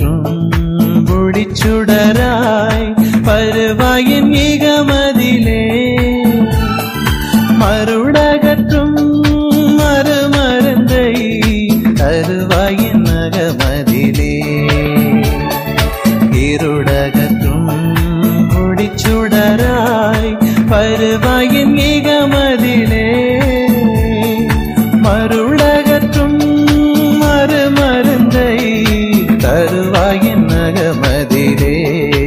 இருளகற்றும் ஒளிச்சுடராய் வருவாயின் இகமதிலே மருளகற்றும் மறுமருந்தை தருவாயின் அகமதிலே இருளகற்றும் ஒளிச்சுடராய் வருவாயின் இகமதிலே மருளகற்றும் மறுமருந்தை தருவாயின் அகமதிலே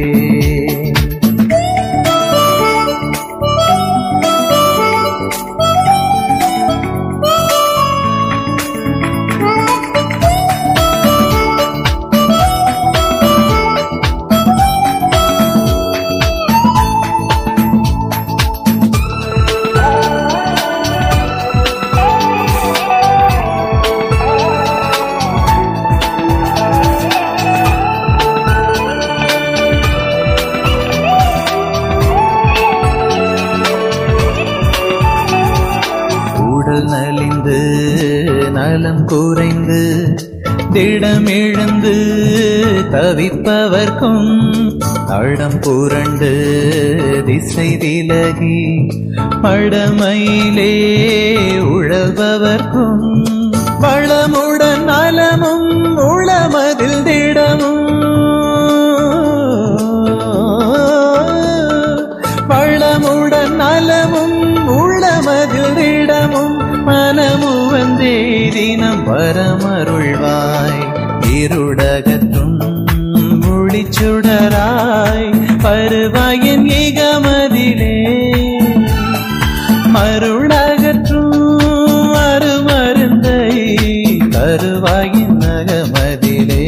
உடல் நலிந்து நலம் குறைந்து திடம் எழுந்து தவிப்பவர்க்கும் அடம் புரண்டு திசை விலகி மடமையிலே உழல்பவர்க்கும் வளமுடன் நலமும் உளமதில் திடமும் வளமுடன் நலமும் உளமதில் இடமும் மனமு வந்தே தினம் பரமருள்வாய் இருடகற்றும் ஒளிச்சுடராய் பருவாயின் இகமதிலே மருளகற்றும் மறுமருந்தை தருவாயின் நகமதிலே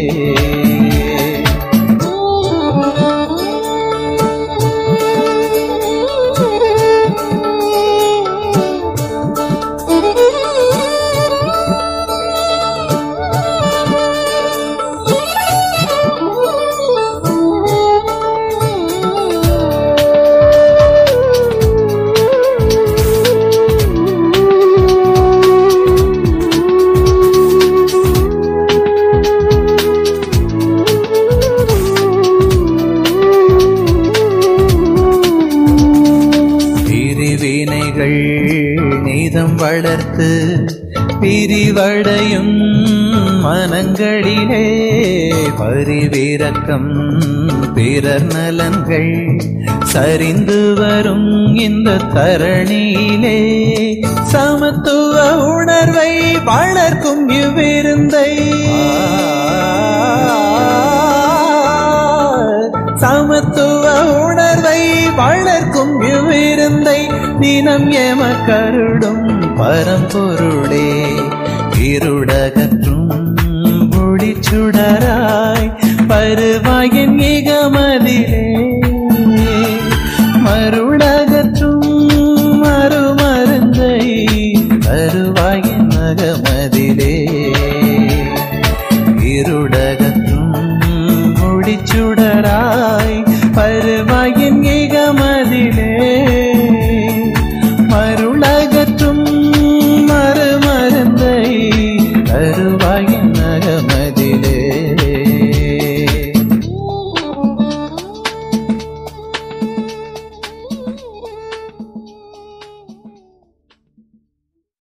பிரிவினைகள் நீதம் வளர்த்து பிரிவடையும் மனங்களிலே பரிவிரக்கம் பிறர் நலன்கள் சரிந்து வரும் இந்த தரணியிலே சமத்துவ உணர்வை வளர்க்கும் இவ்விருந்தை சமத்துவ உணர்வை வளர்க்கும் இவ்விருந்தை தினம் எம கருடும் பரம்பொருளே இருடகற்றும் ஒளிச்சுடராய் பருவாயின் இகமதிலே மருளகற்றும் மறுமருந்தை தருவாயின் நகமதிலே இருடகற்றும் ஒளிச்சுடராய் பருவாயின் இகமதிலே